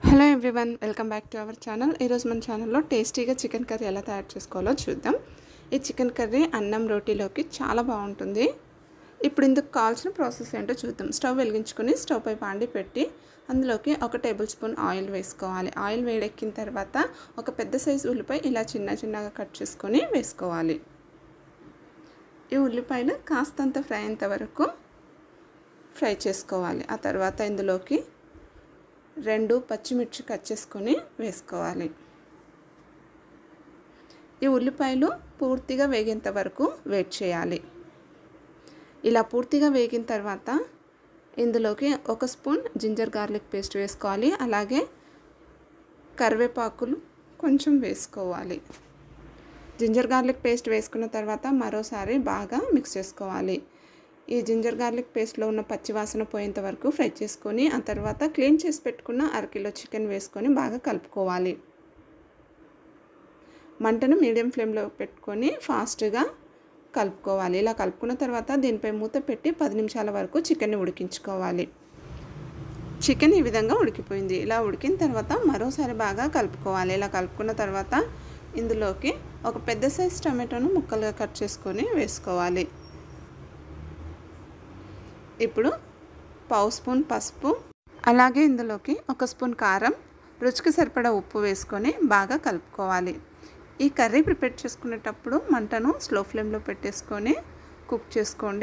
hello everyone welcome back to our channel ఈరోజు మన ఛానల్లో టేస్టీగా చికెన్ కర్రీ ఎలా తయారు చేసుకోవాలో చూద్దాం ఈ చికెన్ కర్రీ అన్నం రోటీలోకి చాలా బాగుంటుంది ఇప్పుడు ఇందుకు కావాల్సిన ప్రాసెస్ ఏంటో చూద్దాం స్టవ్ వెలిగించుకొని స్టవ్ పై పాండి పెట్టి అందులోకి ఒక టేబుల్ స్పూన్ ఆయిల్ వేసుకోవాలి ఆయిల్ వేడెక్కిన తర్వాత ఒక పెద్ద సైజు ఉల్లిపాయ ఇలా చిన్న చిన్నగా కట్ చేసుకొని వేసుకోవాలి ఈ ఉల్లిపాయలు కాస్తంత ఫ్రై అయ్యేంత వరకు ఫ్రై చేసుకోవాలి ఆ తర్వాత ఇందులోకి రెండు పచ్చిమిర్చి కట్ చేసుకొని వేసుకోవాలి ఈ ఉల్లిపాయలు పూర్తిగా వేగేంత వరకు వెయిట్ చేయాలి ఇలా పూర్తిగా వేగిన తర్వాత ఇందులోకి ఒక స్పూన్ జింజర్ గార్లిక్ పేస్ట్ వేసుకోవాలి అలాగే కరివేపాకులు కొంచెం వేసుకోవాలి జింజర్ గార్లిక్ పేస్ట్ వేసుకున్న తర్వాత మరోసారి బాగా మిక్స్ చేసుకోవాలి ఈ జింజర్ గార్లిక్ పేస్ట్లో ఉన్న పచ్చివాసన పోయేంత వరకు ఫ్రై చేసుకొని ఆ తర్వాత క్లీన్ చేసి పెట్టుకున్న అరకిలో చికెన్ వేసుకొని బాగా కలుపుకోవాలి మంటను మీడియం ఫ్లేమ్లో పెట్టుకొని ఫాస్ట్గా కలుపుకోవాలి ఇలా కలుపుకున్న తర్వాత దీనిపై మూత పెట్టి పది నిమిషాల వరకు చికెన్ని ఉడికించుకోవాలి చికెన్ ఈ విధంగా ఉడికిపోయింది ఇలా ఉడికిన తర్వాత మరోసారి బాగా కలుపుకోవాలి ఇలా కలుపుకున్న తర్వాత ఇందులోకి ఒక పెద్ద సైజ్ టమాటోను ముక్కలుగా కట్ చేసుకొని వేసుకోవాలి ఇప్పుడు పావు స్పూన్ పసుపు అలాగే ఇందులోకి ఒక స్పూన్ కారం రుచికి సరిపడా ఉప్పు వేసుకొని బాగా కలుపుకోవాలి ఈ కర్రీ ప్రిపేర్ చేసుకునేటప్పుడు మంటను స్లో ఫ్లేమ్లో పెట్టేసుకొని కుక్ చేసుకోండి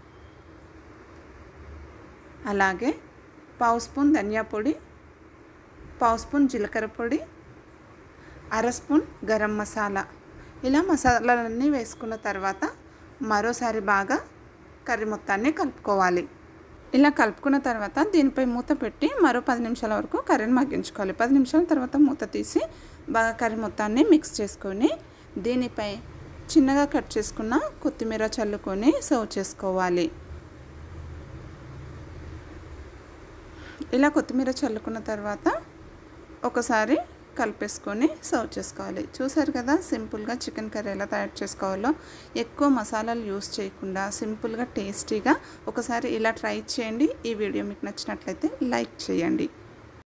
అలాగే పావు స్పూన్ ధనియా పొడి పావు స్పూన్ జీలకర్ర పొడి అర స్పూన్ గరం మసాలా ఇలా మసాలాలన్నీ వేసుకున్న తర్వాత మరోసారి బాగా కర్రీ మొత్తాన్ని కలుపుకోవాలి ఇలా కలుపుకున్న తర్వాత దీనిపై మూత పెట్టి మరో పది నిమిషాల వరకు కర్రీని మగ్గించుకోవాలి పది నిమిషాల తర్వాత మూత తీసి బాగా కర్రీ మొత్తాన్ని మిక్స్ చేసుకొని దీనిపై చిన్నగా కట్ చేసుకున్న కొత్తిమీర చల్లుకొని సర్వ్ చేసుకోవాలి ఇలా కొత్తిమీర చల్లుకున్న తర్వాత ఒకసారి కలిపేసుకొని సర్వ్ చేసుకోవాలి చూసారు కదా సింపుల్గా చికెన్ కర్రీ ఎలా తయారు చేసుకోవాలో ఎక్కువ మసాలాలు యూస్ చేయకుండా సింపుల్గా టేస్టీగా ఒకసారి ఇలా ట్రై చేయండి ఈ వీడియో మీకు నచ్చినట్లయితే లైక్ చేయండి